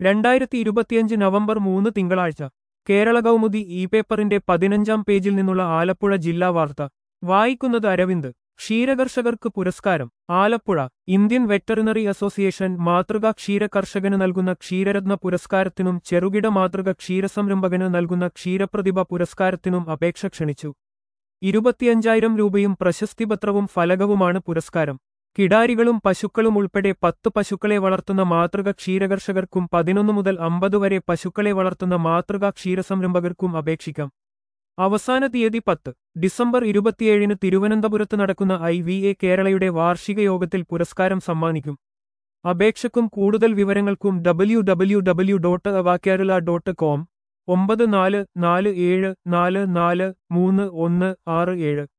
രണ്ടായിരത്തി ഇരുപത്തിയഞ്ച് നവംബർ മൂന്ന് തിങ്കളാഴ്ച കേരള കൗമുദി ഇ പേപ്പറിന്റെ പതിനഞ്ചാം പേജിൽ നിന്നുള്ള ആലപ്പുഴ ജില്ലാ വാർത്ത വായിക്കുന്നത് അരവിന്ദ് ക്ഷീരകർഷകർക്ക് പുരസ്കാരം ആലപ്പുഴ ഇന്ത്യൻ വെറ്ററിനറി അസോസിയേഷൻ മാതൃകാ ക്ഷീര കർഷകന് നൽകുന്ന ക്ഷീരരത്ന പുരസ്കാരത്തിനും ചെറുകിട മാതൃക ക്ഷീരസംരംഭകന് നൽകുന്ന ക്ഷീരപ്രതിഭ പുരസ്കാരത്തിനും അപേക്ഷ ക്ഷണിച്ചു ഇരുപത്തിയഞ്ചായിരം രൂപയും പ്രശസ്തിപത്രവും ഫലകവുമാണ് പുരസ്കാരം കിടാരികളും പശുക്കളും ഉൾപ്പെടെ പത്ത് പശുക്കളെ വളർത്തുന്ന മാതൃക ക്ഷീരകർഷകർക്കും പതിനൊന്ന് മുതൽ അമ്പത് വരെ പശുക്കളെ വളർത്തുന്ന മാതൃകാ ക്ഷീരസംരംഭകർക്കും അപേക്ഷിക്കാം അവസാന തീയതി പത്ത് ഡിസംബർ ഇരുപത്തിയേഴിന് തിരുവനന്തപുരത്ത് നടക്കുന്ന ഐ വി എ കേരളയുടെ വാർഷിക യോഗത്തിൽ പുരസ്കാരം സമ്മാനിക്കും അപേക്ഷക്കും കൂടുതൽ വിവരങ്ങൾക്കും ഡബ്ല്യു ഡബ്ല്യു ഡബ്ല്യു ഡോട്ട് അവാക്യാരുല ഡോട്ട് കോം ഒമ്പത് നാല് നാല് ഏഴ് നാല് നാല് മൂന്ന് ഒന്ന് ആറ് ഏഴ്